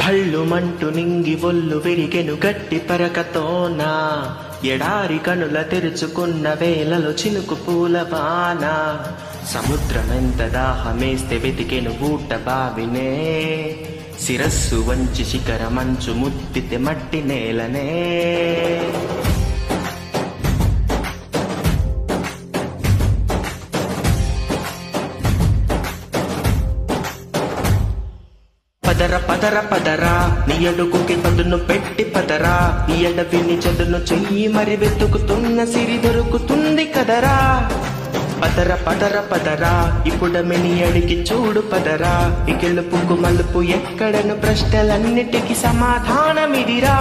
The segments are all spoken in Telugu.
హళ్ళుమంటూ నింగి ఒళ్ళు విరిగెను గట్టి పరకతోన ఎడారి కనుల తెరుచుకున్న వేలలో చినుకు పూల బాన సముద్రమెంత దాహమేస్తే వెతికెను ఊట బావినే శిరస్సు వంచి శిఖర మంచు ముత్తితే మట్టి నేలనే పదర పదర పదరా నీ అడుగుకి పదును పెట్టి పదరా ఈ అడవిని చదును చెయ్యి మరి వెతుకుతున్న సిరి దొరుకుతుంది కదరా పదర పదర పదరా ఇప్పుడమిని అడిగి చూడు పదరా ఈ గెలుపుకు మలుపు ఎక్కడను ప్రశ్నలన్నిటికీ సమాధానమిదిరా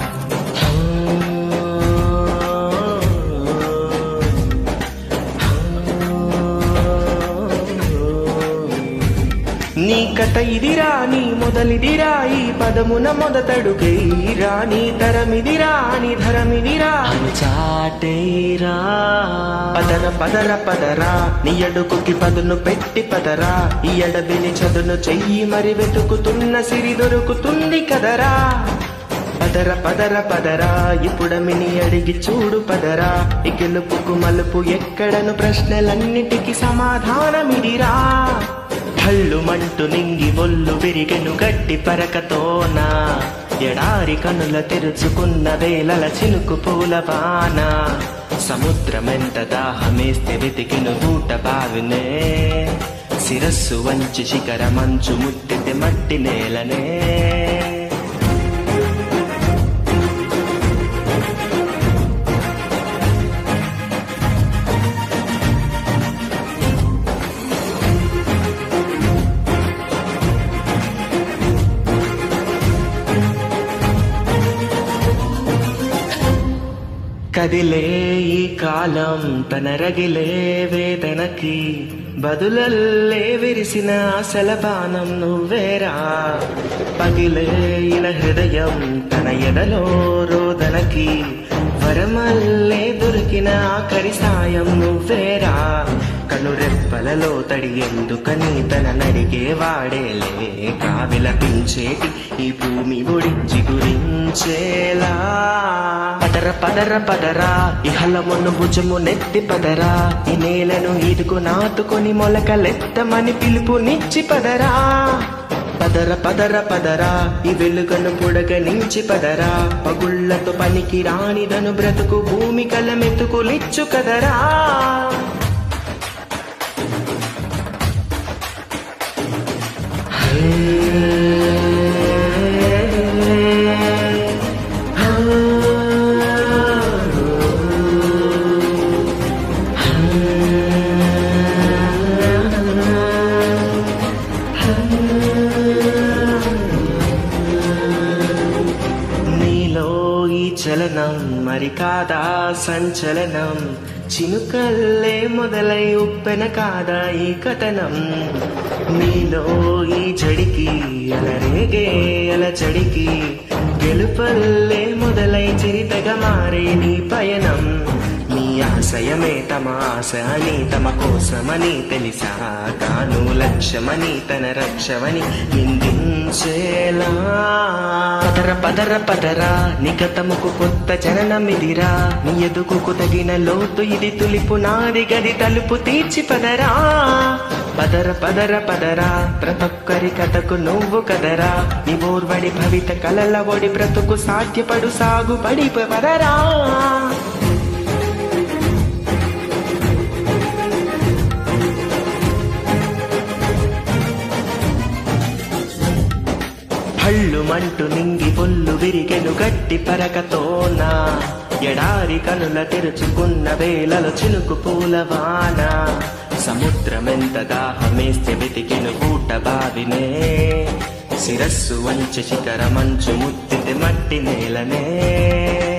నీ కథ ఇదిరా నీ మొదలిదిరా ఈ పదమున మొదటడుగైరా నీ తరమిదిరా నీ ధరమిదిరా అని చాటేరా పదర పదర పదరా నీ అడుగుకి పదును పెట్టి పదరా ఈ అడవిని చదును చెయ్యి మరి వెతుకుతున్న సిరి దొరుకుతుంది కదరా పదర పదర పదరా ఇప్పుడమిని అడిగి చూడు పదరా ఈ గెలుపుకు మలుపు ఎక్కడను ప్రశ్నలన్నిటికీ సమాధానమిదిరా కళ్ళు మంటు నింగి ఒళ్ళు విరిగెను గట్టి పరకతోన ఎడారి కనుల తెరుచుకున్న వేలల చినుకు పూల బాన సముద్రమెంత దాహమేస్తే వెతికిను ఊట బావినే శిరస్సు వంచి శిఖర మంచు ముత్తితే మట్టి నేలనే కదిలే ఈ కాలం తన రగిలే వేదనకి బదులల్లే విరిసిన ఆశల బాణం నువ్వేరా పగిలే ఇలా హృదయం తన ఎడలో రోదనకి వరమల్లే దొరికిన ఆఖరి సాయం నువ్వేరా కనురెప్పలలో తడి ఎందుకని తన నడిగే వాడేలే కావిలపించేటి ఈ భూమి ఒడిచి గురించేలా పదర పదర పదరా ఇహలమును భుజము నెత్తి పదరా ఈ నేలను ఇదుకు నాటుకొని మొలకలెత్తమని పిలుపునిచ్చి పదరా పదర పదర పదరా ఈ వెలుగను పుడగనించి పదరా పగుళ్లతో పనికి రానిదను బ్రతుకు భూమి కల మెతుకులిచ్చు కదరా నీలో ఈ చలనం మరి కాదా సంచలనం చినుకల్లే మొదలై ఉప్పెన కాదా ఈ కథనం నీలో ఈ జడికి అలరేగే అల చడికి గెలుపల్లే మొదలై చిరితగా మారే నీ పయనం నీ ఆశయమే తమ ఆశ అని తమ కోసమని తెలిసా తాను లక్ష్యమని తన రక్షమని నిందించేలా పదర పదర పదరా నిగతముకు కొత్త జననమిదిరా నీ ఎదుగుకు తగిన లోతు ఇది తులిపు నాది గది తలుపు తీర్చి పదరా పదర పదర పదరా ప్రతొక్కరి కథకు నువ్వు కదరా నీ ఓర్వడి భవిత కలల ఒడి బ్రతుకు సాధ్యపడు సాగు పడి పదరా హళ్ళు మంటు నింగి పొల్లు విరిగెను గట్టి పరకతోన ఎడారి కనుల తెరుచుకున్న వేలలో చినుకు పూల వాన సముద్రమెంత దాహమేస్తే వెతికెను ఊట బావినే శిరస్సు వంచి శిఖర మంచు ముత్తితే మట్టి నేలనే